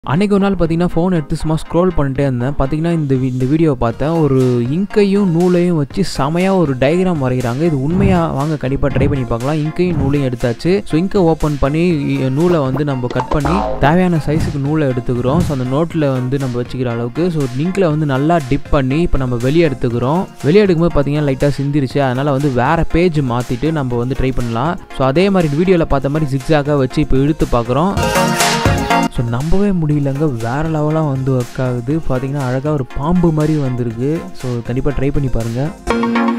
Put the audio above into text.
அன்னைக்கு ஒரு நாள் பார்த்தீங்கன்னா ஃபோன் எடுத்து சும்மா ஸ்க்ரோல் பண்ணிட்டே இருந்தேன் பார்த்தீங்கன்னா இந்த வி- இந்த வீடியோ பார்த்தேன் ஒரு இங்கையும் நூலையும் வச்சு செமையாக ஒரு டயக்ராம் வரைகிறாங்க இது உண்மையாக வாங்க கண்டிப்பாக ட்ரை பண்ணி பார்க்கலாம் இங்கையும் நூலையும் எடுத்தாச்சு ஸோ இங்கை ஓப்பன் பண்ணி இ- நூலை வந்து நம்ம கட் பண்ணி தேவையான சைஸுக்கு நூலை எடுத்துக்கிறோம் ஸோ அந்த நோட்டில் வந்து நம்ம வச்சுக்கிற அளவுக்கு ஸோ லிங்கில் வந்து நல்லா டிப் பண்ணி இப்போ நம்ம வெளியே எடுத்துக்கிறோம் வெளியே எடுக்கும்போது பார்த்தீங்கன்னா லைட்டாக சிந்திருச்சு அதனால் வந்து வேறு பேஜ் மாற்றிட்டு நம்ம வந்து ட்ரை பண்ணலாம் ஸோ அதே மாதிரி வீடியோவில் பார்த்த மாதிரி ஜிக்ஸாக வச்சு இப்போ இழுத்து பார்க்குறோம் ஸோ நம்பவே முடியலங்க வேறு லெவலாக வந்து ஒர்க் ஆகுது பார்த்தீங்கன்னா அழகாக ஒரு பாம்பு மாதிரி வந்திருக்கு ஸோ கண்டிப்பாக ட்ரை பண்ணி பாருங்கள்